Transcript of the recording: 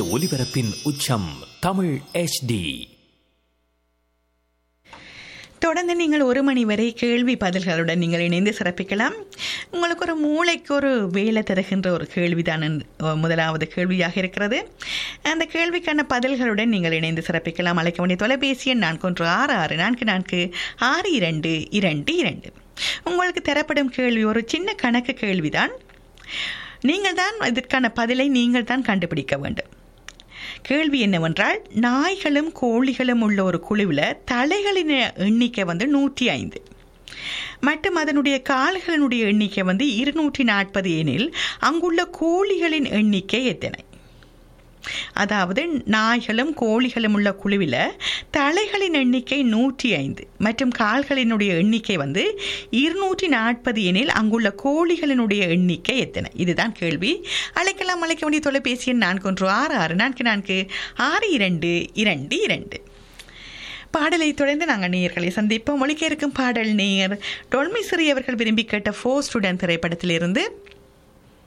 ஒலிபரப்பின் உச்சம் தமிழ் HD தொடர்ந்து நீங்கள் ஒரு மணி வரை கேள்வி பதில்களுடன் நீங்கள் இணைந்து சிறப்பிக்கலாம் உங்களுக்கு ஒரு மூளைக்கு ஒரு வேலை தருகின்ற ஒரு கேள்விதான் என்று- முதலாவது கேள்வியாக இருக்கிறது அந்த கேள்விக்கான பதில்களுடன் நீங்கள் இணைந்து சிறப்பிக்கலாம் அழைக்க வேண்டிய தொலைபேசி எண் நான்கு ஒன்று ஆறு ஆறு நான்கு நான்கு ஆறு இரண்டு இரண்டு இரண்டு உங்களுக்கு தரப்படும் கேள்வி ஒரு சின்ன கணக்கு கேள்விதான் நீங்கள் தான் இதற்கான பதிலை நீங்கள் தான் கண்டுபிடிக்க வேண்டும் கேள்வி என்னவென்றால் நாய்களும் கோழிகளும் உள்ள ஒரு குழுவில் தலைகளின் எண்ணிக்கை வந்து நூற்றி ஐந்து மற்றும் அதனுடைய கால்களினுடைய எண்ணிக்கை வந்து இருநூற்றி நாற்பது எனில் அங்குள்ள கோழிகளின் எண்ணிக்கை எத்தனை அதாவது நாய்களும் கோழிகளும் உள்ள குழுவில் தலைகளின் எண்ணிக்கை நூற்றி ஐந்து மற்றும் கால்களினுடைய எண்ணிக்கை வந்து இருநூற்றி நாற்பது எனில் அங்குள்ள கோழிகளினுடைய எண்ணிக்கை எத்தனை இதுதான் கேள்வி அழைக்கலாம் அழைக்க வேண்டிய தொலைபேசி எண் நான்கு ஒன்று ஆறு ஆறு நான்கு நான்கு ஆறு இரண்டு இரண்டு இரண்டு பாடலை தொடர்ந்து நாங்கள் நேயர்களை சந்திப்போம் ஒழிக்க இருக்கும் பாடல் நேயர் டொல்மி சிறி அவர்கள் விரும்பி கேட்ட ஃபோர் ஸ்டூடெண்ட் திரைப்படத்திலிருந்து